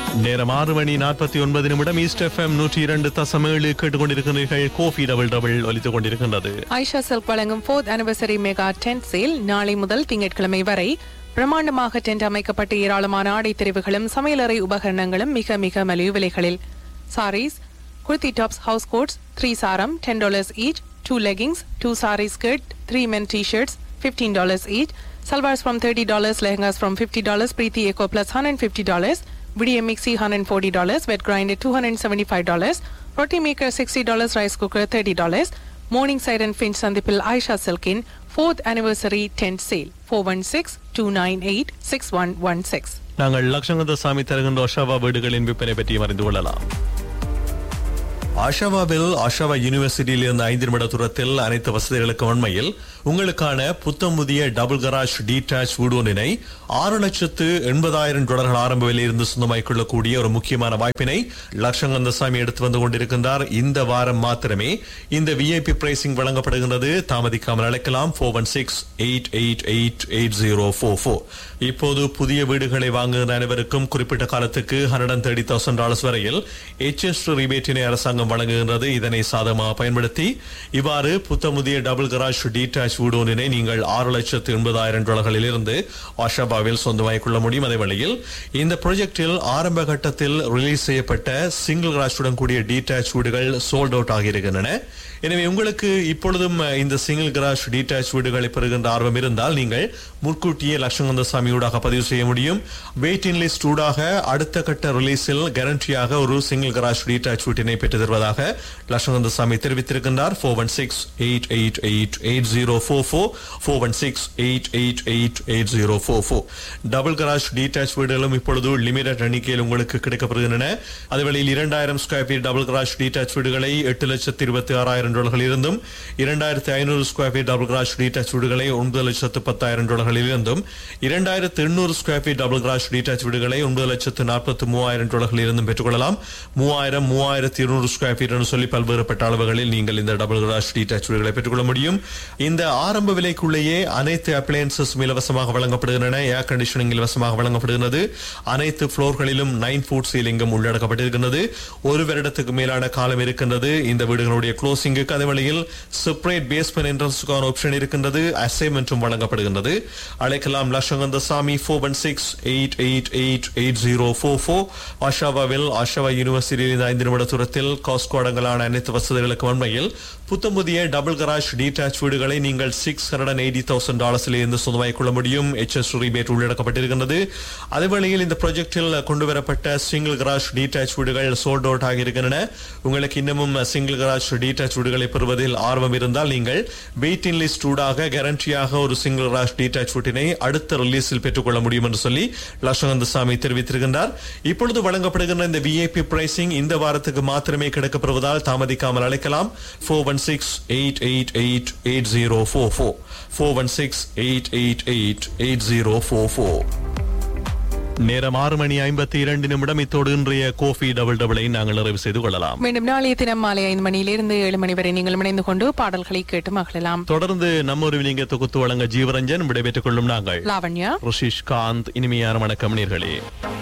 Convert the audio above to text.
நேரம் ஆறு மணி நாற்பத்தி ஒன்பது நிமிடம் ஈஸ்ட் எஃப்எம் நூற்றி இரண்டு தசம் ஏழு கேட்டுக்கொண்டிருக்கிறீர்கள் கோஃபி டபுள் டபுள் ஒலித்துக் கொண்டிருக்கின்றது ஐஷா சில்க் வழங்கும் fourth anniversary mega tent sale நாளை முதல் திங்கட்கிழமை வரை பிரம்மாண்டமாக டென்ட் அமைக்கப்பட்டு ஏராளமான ஆடை தெரிவுகளும் சமையலறை உபகரணங்களும் மிக மிக மலிவு விலைகளில் saris kurti tops housecoats three சாரம் ten dollars each two leggings two sari skirt three men T shirts fifteen dollars each salwars from thirty dollars lehengas from fifty dollars Preethi eco plus hundred fifty dollars விடிய mixie hundred forty dollars wet grinder two hundred seventy five dollars roti maker sixty dollars rice cooker thirty dollars Morningside and Finch சந்திப்பில் ஆயிஷா சில்கின் fourth anniversary tent sale four one six two nine eight six one one six நாங்கள் லட்சங்கந்த சாமி தருகின்ற ஒஷாவா வீடுகளின் விற்பனை பற்றி அறிந்து கொள்ளலாம் ஆஷாவாவில் ஆஷாவா யூனிவர்சிட்டியில் இருந்து ஐந்து நிமிட தூரத்தில் அனைத்து வசதிகளுக்கும் உண்மையில் உங்களுக்கான புத்தம் புதிய டபுள் கராஜ் டீடாச் வீடு ஒன்றினை ஆறு லட்சத்து எண்பதாயிரம் டாலர்கள் ஆரம்ப விலையிலிருந்து சொந்தமாக்கிக் கொள்ளக்கூடிய ஒரு முக்கியமான வாய்ப்பினை லட்சங்கந்தசாமி எடுத்து வந்து கொண்டிருக்கின்றார் இந்த வாரம் மாத்திரமே இந்த விஐபி பிரைசிங் வழங்கப்படுகின்றது தாமதிக்காமல் அழைக்கலாம் four one six eight eight eight eight zero four four இப்போது புதிய வீடுகளை வாங்குகிற அனைவருக்கும் குறிப்பிட்ட காலத்துக்கு hundred and thirty thousand dollars வரையில் எச்எஸ் ரிபேட்டினை அரசாங்கம் வழங்குகின்றது இதனை சாதகமாக பயன்படுத்தி இவ்வாறு புத்தமுதிய டபுள் கராஜ் டீடாச் வீடு ஒன்றினை நீங்கள் ஆறு லட்சத்து எண்பதாயிரம் டாலர்களில் இருந்து ஆஷாபாவில் சொந்தமாக்கிக் கொள்ள முடியும் அதே வேளையில் இந்த ப்ராஜெக்டில் ஆரம்ப கட்டத்தில் ரிலீஸ் செய்யப்பட்ட சிங்கிள் கராஜுடன் கூடிய டீடாச் வீடுகள் சோல்ட் அவுட் ஆகியிருக்கின்றன எனவே உங்களுக்கு இப்பொழுதும் இந்த சிங்கிள் கராஜ் டீடாச் வீடுகளை பெறுகின்ற ஆர்வம் இருந்தால் நீங்கள் முன்கூட்டியே லட்சங்கந்த சாமியூடாக பதிவு செய்ய முடியும் வெயிட்டிங் லிஸ்ட் ஊடாக அடுத்த கட்ட ரிலீஸில் கேரண்டியாக ஒரு சிங்கிள் கராஜ் டீடாச் வீட்டினை பெற்று தருவதாக லட்சங்கந்த சாமி தெரிவித்திருக்கின்றார் four one six eight eight eight eight zero four four four one six eight eight eight eight zero four four double garage detach வீடுகளும் இப்பொழுது லிமிடெட் எண்ணிக்கையில் உங்களுக்கு கிடைக்கப்படுகின்றன அதுவேளையில் இரண்டாயிரம் square feet double garage detach வீடுகளை எட்டு லட்சத்து இருபத்தி ஆறாயிரம் டாலர்கள் இருந்தும் இரண்டாயிரத்தி ஐநூறு square feet double garage detach வீடுகளை ஒன்பது லட்சத்து பத்தாயிரம் டாலர்களில் இருந்தும் இரண்டாயிரத்து எண்ணூறு square feet double garage detach வீடுகளை ஒன்பது லட்சத்து நாற்பத்தி மூவாயிரம் டாலர்களில் இருந்தும் பெற்றுக்கொள்ளலாம் மூவாயிரம் மூவாயிரத்தி இருநூறு ஸ்கொயர் ஃபீட் என்று சொல்லி பல்வேறுபட்ட அளவுகளில் நீங்கள் இந்த டபுள் கராஜ் டீடாச் வீடுகளை பெற்றுக்கொள்ள முடியும் இந்த ஆரம்ப விலைக்குள்ளேயே அனைத்து அப்ளையன்சஸ் இலவசமாக வழங்கப்படுகின்றன ஏர் கண்டிஷனிங் இலவசமாக வழங்கப்படுகிறது அனைத்து புளோர்களிலும் நைன் ஃபுட் சீலிங்கும் உள்ளடக்கப்பட்டிருக்கின்றது ஒரு வருடத்துக்கு மேலான காலம் இருக்கின்றது இந்த வீடுகளுடைய க்ளோசிங்குக்கு அதே வழியில் செப்பரேட் பேஸ்மெண்ட் என்ட்ரன்ஸுக்கான ஆப்ஷன் இருக்கின்றது அசைன்மெண்ட்டும் வழங்கப்படுகின்றது அழைக்கலாம் Latchakantha Sami four one six eight eight eight eight zero four four ஆஷாவாவில் ஆஷாவா யூனிவர்சிட்டியில் ஐந்து நிமிட தூரத்தில் காஸ்கோ அடங்கலான அனைத்து வசதிகளுக்கு உண்மையில் புத்தம் புதிய டபுள் கராஜ் டீடாச் வீடுகளை நீங்கள் சிக்ஸ் ஹண்ட்ரட் எயிட்டி தௌசண்ட் டாலர்ஸில் இருந்து சொந்தமாக்கிக் கொள்ள முடியும் எச்எஸ் ரிபேட் உள்ளடக்கப்பட்டிருக்கின்றது அதே வேளையில் இந்த ப்ராஜெக்டில் கொண்டு வரப்பட்ட சிங்கிள் கராஜ் டீடாச் வீடுகள் சோல்ட் அவுட் ஆகியிருக்கின்றன உங்களுக்கு இன்னமும் சிங்கிள் கராஜ் டீடாச் வீடுகளை பெறுவதில் ஆர்வம் இருந்தால் நீங்கள் வெயிட்டிங் லிஸ்ட் ஊடாக கேரண்டியாக ஒரு சிங்கிள் கராஜ் டீடாச் வீட்டினை அடுத்த ரிலீஸில் பெற்றுக்கொள்ள முடியும் என்று சொல்லி லட்சகந்த சாமி தெரிவித்திருக்கின்றார் இப்பொழுது வழங்கப்படுகின்ற இந்த விஐபி பிரைசிங் இந்த வாரத்துக்கு மாத்திரமே கிடைக்கப்படுவதால் தாமதிக்காமல் அழைக்கலாம் four one six eight eight eight eight zero four four four one six eight eight eight eight zero four four நேரம் ஆறு மணி ஐம்பத்தி இரண்டு நிமிடம் இத்தோடு இன்றைய கோஃபி டபுள் டபுளை நாங்கள் நிறைவு செய்து கொள்ளலாம் மீண்டும் நாளைய தினம் மாலை ஐந்து மணியிலிருந்து ஏழு மணி வரை நீங்கள் இணைந்து கொண்டு பாடல்களை கேட்டு மகிழலாம் தொடர்ந்து நம்ம ஒரு விலிங்க தொகுத்து வழங்க ஜீவரஞ்சன் விடைபெற்றுக் கொள்ளும் நாங்கள் லாவண்யா ருஷிஷ் காந்த் இனிமையான வணக்கம் நேர்களே